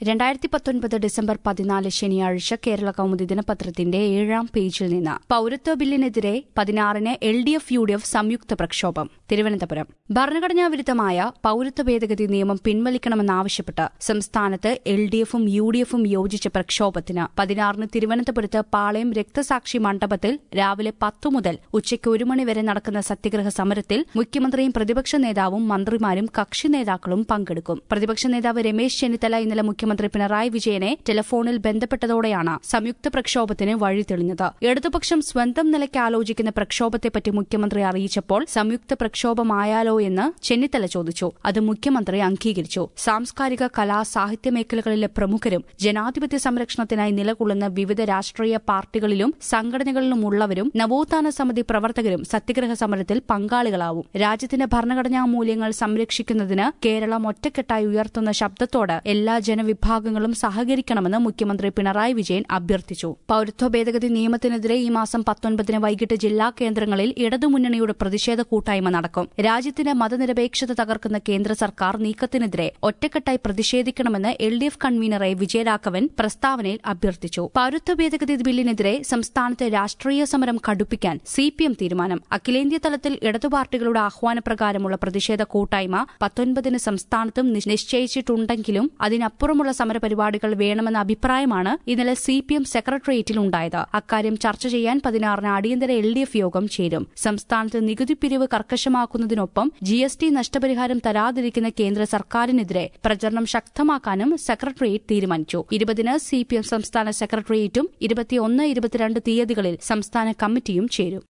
രണ്ടായിരത്തി പത്തൊൻപത് ഡിസംബർ പതിനാല് ശനിയാഴ്ച കേരള കൗമുദി ദിനപത്രത്തിന്റെ ഏഴാം പേജിൽ നിന്ന് പൌരത്വ ബില്ലിനെതിരെ പതിനാറിന് L D F U D F സംയുക്ത പ്രക്ഷോഭം തിരുവനന്തപുരം ഭരണഘടനാ വിരുദ്ധമായ പൌരത്വ ഭേദഗതി നിയമം പിൻവലിക്കണമെന്നാവശ്യപ്പെട്ട് സംസ്ഥാനത്ത് എൽ ഡി എഫും യു ഡി എഫും യോജിച്ച പ്രക്ഷോഭത്തിന് പതിനാറിന് തിരുവനന്തപുരത്ത് പാളയം രക്തസാക്ഷി മണ്ഡപത്തിൽ രാവിലെ പത്തു മുതൽ ഉച്ചയ്ക്ക് ഒരു മണിവരെ നടക്കുന്ന സത്യഗ്രഹ സമരത്തിൽ മുഖ്യമന്ത്രിയും പ്രതിപക്ഷ നേതാവും മന്ത്രിമാരും കക്ഷി നേതാക്കളും പങ്കെടുക്കും പ്രതിപക്ഷ നേതാവ് രമേശ് ചെന്നിത്തല ഇന്നലെ മുഖ്യമന്ത്രി പിണറായി വിജയനെ ടെലിഫോണിൽ ബന്ധപ്പെട്ടതോടെയാണ് സംയുക്ത പ്രക്ഷോഭത്തിന് വഴി തെളിഞ്ഞത് ഇടതുപക്ഷം സ്വന്തം നിലയ്ക്ക് ആലോചിക്കുന്ന പ്രക്ഷോഭത്തെപ്പറ്റി മുഖ്യമന്ത്രി അറിയിച്ചപ്പോൾ സംയുക്ത പ്രക്ഷോഭമായാലോ എന്ന് ചെന്നിത്തല ചോദിച്ചു അത് മുഖ്യമന്ത്രി അംഗീകരിച്ചു സാംസ്കാരിക കലാ സാഹിത്യ മേഖലകളിലെ പ്രമുഖരും ജനാധിപത്യ സംരക്ഷണത്തിനായി നിലകൊള്ളുന്ന വിവിധ രാഷ്ട്രീയ പാർട്ടികളിലും സംഘടനകളിലുമുള്ളവരും നവോത്ഥാന സമിതി പ്രവർത്തകരും സത്യഗ്രഹ സമരത്തിൽ പങ്കാളികളാവും രാജ്യത്തിന്റെ ഭരണഘടനാ മൂല്യങ്ങൾ സംരക്ഷിക്കുന്നതിന് കേരളം ഒറ്റക്കെട്ടായി ഉയർത്തുന്ന ശബ്ദത്തോട് എല്ലാ ജനവിഭാഗങ്ങളും സഹകരിക്കണമെന്ന് മുഖ്യമന്ത്രി പിണറായി വിജയൻ അഭ്യർത്ഥിച്ചു പൌരത്വ ഭേദഗതി നിയമത്തിനെതിരെ ഈ മാസം പത്തൊൻപതിന് വൈകിട്ട് ജില്ലാ കേന്ദ്രങ്ങളിൽ ഇടതുമുന്നണിയുടെ പ്രതിഷേധ കൂട്ടായ്മ നടക്കും രാജ്യത്തിന്റെ മതനിരപേക്ഷത തകർക്കുന്ന കേന്ദ്ര സർക്കാർ നീക്കത്തിനെതിരെ ഒറ്റക്കെട്ടായി പ്രതിഷേധിക്കണമെന്ന് L D F convener A Vijayaraghavan പ്രസ്താവനയിൽ അഭ്യർത്ഥിച്ചു പൌരത്വ ഭേദഗതി ബില്ലിനെതിരെ സംസ്ഥാനത്ത് രാഷ്ട്രീയ സമരം കടുപ്പിക്കാൻ സി പി എം തീരുമാനം അഖിലേന്ത്യാ തലത്തിൽ ഇടതു പാർട്ടികളുടെ ആഹ്വാനപ്രകാരമുള്ള പ്രതിഷേധ കൂട്ടായ്മ പത്തൊൻപതിന് സംസ്ഥാനത്തും നിശ്ചയിച്ചിട്ടുണ്ടെങ്കിലും അതിനപ്പുറമുള്ള സമരപരിപാടികൾ വേണമെന്ന അഭിപ്രായമാണ് ഇന്നലെ സി പി എം സെക്രട്ടേറിയറ്റിൽ ഉണ്ടായത് അക്കാര്യം ചർച്ച ചെയ്യാൻ പതിനാറിന് അടിയന്തര എൽ ഡി എഫ് യോഗം ചേരും സംസ്ഥാനത്ത് നികുതി പിരിവ് കർക്കശമാക്കുന്നതിനൊപ്പം ജി എസ് ടി നഷ്ടപരിഹാരം തരാതിരിക്കുന്ന കേന്ദ്ര സർക്കാരിനെതിരെ പ്രചരണം ശക്തമാക്കാനും സെക്രട്ടേറിയറ്റ് തീരുമാനിച്ചു ഇരുപതിന് സി പി എം സംസ്ഥാന സെക്രട്ടേറിയറ്റും ഇരുപത്തിയൊന്ന് ഇരുപത്തിരണ്ട് തീയതികളിൽ സംസ്ഥാന കമ്മിറ്റിയും ചേരും